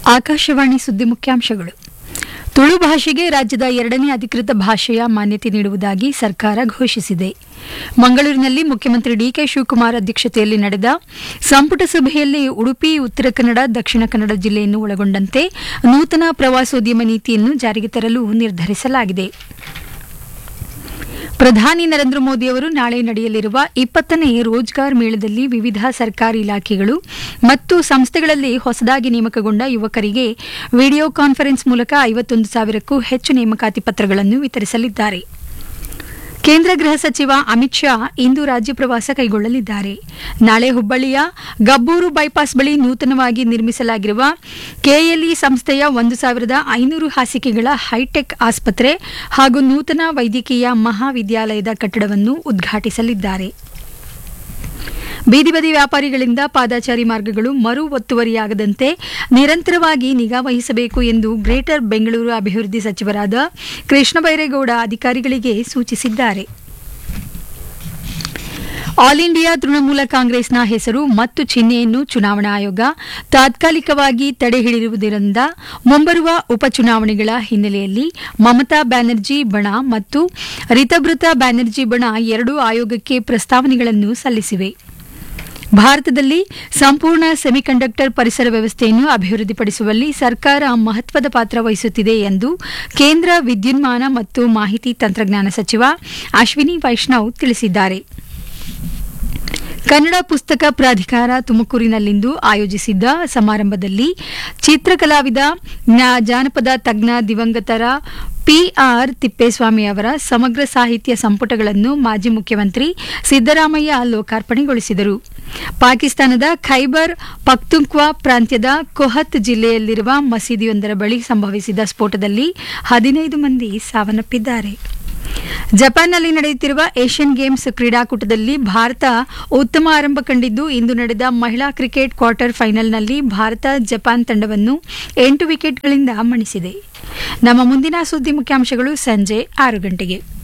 ಆಕಾಶವಾಣಿ ಸುದ್ದಿ ಮುಖ್ಯಾಂಶಗಳು ತುಳು ಭಾಷೆಗೆ ರಾಜ್ಯದ ಎರಡನೇ ಅಧಿಕೃತ ಭಾಷೆಯ ಮಾನ್ಯತೆ ನೀಡುವುದಾಗಿ ಸರ್ಕಾರ ಘೋಷಿಸಿದೆ ಮಂಗಳೂರಿನಲ್ಲಿ ಮುಖ್ಯಮಂತ್ರಿ ಡಿಕೆ ಶಿವಕುಮಾರ್ ಅಧ್ಯಕ್ಷತೆಯಲ್ಲಿ ನಡೆದ ಸಂಪುಟ ಸಭೆಯಲ್ಲಿ ಉಡುಪಿ ಉತ್ತರ ಕನ್ನಡ ದಕ್ಷಿಣ ಕನ್ನಡ ಜಿಲ್ಲೆಯನ್ನು ಒಳಗೊಂಡಂತೆ ನೂತನ ಪ್ರವಾಸೋದ್ಯಮ ನೀತಿಯನ್ನು ಜಾರಿಗೆ ತರಲು ನಿರ್ಧರಿಸಲಾಗಿದೆ ಪ್ರಧಾನಿ ನರೇಂದ್ರ ಮೋದಿ ಅವರು ನಾಳೆ ನಡೆಯಲಿರುವ ಇಪ್ಪತ್ತನೇ ರೋಜ್ಗಾರ್ ಮೇಳದಲ್ಲಿ ವಿವಿಧ ಸರ್ಕಾರಿ ಇಲಾಖೆಗಳು ಮತ್ತು ಸಂಸ್ಥೆಗಳಲ್ಲಿ ಹೊಸದಾಗಿ ನೇಮಕಗೊಂಡ ಯುವಕರಿಗೆ ವಿಡಿಯೋ ಕಾನ್ಫರೆನ್ಸ್ ಮೂಲಕ ಐವತ್ತೊಂದು ಸಾವಿರಕ್ಕೂ ಹೆಚ್ಚು ನೇಮಕಾತಿ ಪತ್ರಗಳನ್ನು ವಿತರಿಸಲಿದ್ದಾರೆ ಕೇಂದ್ರ ಗೃಹ ಸಚಿವ ಅಮಿತ್ ಶಾ ಇಂದು ರಾಜ್ಯ ಪ್ರವಾಸ ಕೈಗೊಳ್ಳಲಿದ್ದಾರೆ ನಾಳೆ ಹುಬ್ಬಳ್ಳಿಯ ಗಬ್ಬೂರು ಬೈಪಾಸ್ ಬಳಿ ನೂತನವಾಗಿ ನಿರ್ಮಿಸಲಾಗಿರುವ ಕೆಎಲ್ಇ ಸಂಸ್ಥೆಯ ಒಂದು ಸಾವಿರದ ಐನೂರು ಹಾಸಿಗೆಗಳ ಹೈಟೆಕ್ ಆಸ್ಪತ್ರೆ ಹಾಗೂ ನೂತನ ವೈದ್ಯಕೀಯ ಮಹಾವಿದ್ಯಾಲಯದ ಕಟ್ಟಡವನ್ನು ಉದ್ಘಾಟಿಸಲಿದ್ದಾರೆ ಬೀದಿ ಬದಿ ವ್ಯಾಪಾರಿಗಳಿಂದ ಪಾದಾಚಾರಿ ಮಾರ್ಗಗಳು ಮರು ಒತ್ತುವರಿಯಾಗದಂತೆ ನಿರಂತರವಾಗಿ ನಿಗಾ ವಹಿಸಬೇಕು ಎಂದು ಗ್ರೇಟರ್ ಬೆಂಗಳೂರು ಅಭಿವೃದ್ಧಿ ಸಚಿವರಾದ ಕೃಷ್ಣ ಬೈರೇಗೌಡ ಅಧಿಕಾರಿಗಳಿಗೆ ಸೂಚಿಸಿದ್ದಾರೆ ಆಲ್ ಇಂಡಿಯಾ ತೃಣಮೂಲ ಕಾಂಗ್ರೆಸ್ನ ಹೆಸರು ಮತ್ತು ಚಿಹ್ನೆಯನ್ನು ಚುನಾವಣಾ ಆಯೋಗ ತಾತ್ಕಾಲಿಕವಾಗಿ ತಡೆ ಹಿಡಿದಿರುವುದರಿಂದ ಮುಂಬರುವ ಉಪಚುನಾವಣೆಗಳ ಹಿನ್ನೆಲೆಯಲ್ಲಿ ಮಮತಾ ಬ್ಯಾನರ್ಜಿ ಬಣ ಮತ್ತು ರಿತಭೃತ ಬ್ಯಾನರ್ಜಿ ಬಣ ಎರಡೂ ಆಯೋಗಕ್ಕೆ ಪ್ರಸ್ತಾವನೆಗಳನ್ನು ಸಲ್ಲಿಸಿವೆ ಭಾರತದಲ್ಲಿ ಸಂಪೂರ್ಣ ಸೆಮಿಕಂಡಕ್ಟರ್ ಪರಿಸರ ವ್ಯವಸ್ಥೆಯನ್ನು ಅಭಿವೃದ್ಧಿಪಡಿಸುವಲ್ಲಿ ಸರ್ಕಾರ ಮಹತ್ವದ ಪಾತ್ರ ವಹಿಸುತ್ತಿದೆ ಎಂದು ಕೇಂದ್ರ ವಿದ್ಯುನ್ಮಾನ ಮತ್ತು ಮಾಹಿತಿ ತಂತ್ರಜ್ಞಾನ ಸಚಿವ ಅಶ್ವಿನಿ ವೈಷ್ಣವ್ ತಿಳಿಸಿದ್ದಾರೆ ಕನ್ನಡ ಪುಸ್ತಕ ಪ್ರಾಧಿಕಾರ ತುಮಕೂರಿನಲ್ಲಿಂದು ಆಯೋಜಿಸಿದ್ದ ಸಮಾರಂಭದಲ್ಲಿ ಚಿತ್ರಕಲಾವಿದ ಜ್ಞಾ- ಜಾನಪದ ತಜ್ಞ ದಿವಂಗತರ ಪಿಆರ್ ತಿಪ್ಪೇಸ್ವಾಮಿ ಅವರ ಸಮಗ್ರ ಸಾಹಿತ್ಯ ಸಂಪುಟಗಳನ್ನು ಮಾಜಿ ಮುಖ್ಯಮಂತ್ರಿ ಸಿದ್ದರಾಮಯ್ಯ ಲೋಕಾರ್ಪಣೆಗೊಳಿಸಿದರು ಪಾಕಿಸ್ತಾನದ ಖೈಬರ್ ಪಖ್ತುಂಕ್ವಾ ಪ್ರಾಂತ್ಯದ ಕೊಹತ್ ಜಿಲ್ಲೆಯಲ್ಲಿರುವ ಮಸೀದಿಯೊಂದರ ಬಳಿ ಸಂಭವಿಸಿದ ಸ್ಫೋಟದಲ್ಲಿ ಹದಿನೈದು ಮಂದಿ ಸಾವನ್ನಪ್ಪಿದ್ದಾರೆ ಜಪಾನ್ನಲ್ಲಿ ನಡೆಯುತ್ತಿರುವ ಏಷ್ಯನ್ ಗೇಮ್ಸ್ ಕ್ರೀಡಾಕೂಟದಲ್ಲಿ ಭಾರತ ಉತ್ತಮ ಆರಂಭ ಕಂಡಿದ್ದು ಇಂದು ನಡೆದ ಮಹಿಳಾ ಕ್ರಿಕೆಟ್ ಕ್ವಾರ್ಟರ್ ಫೈನಲ್ನಲ್ಲಿ ಭಾರತ ಜಪಾನ್ ತಂಡವನ್ನು ಎಂಟು ವಿಕೆಟ್ಗಳಿಂದ ಮಣಿಸಿದೆ ನಮ್ಮ ಮುಂದಿನ ಸುದ್ದಿ ಮುಖ್ಯಾಂಶಗಳು ಸಂಜೆ ಆರು ಗಂಟೆಗೆ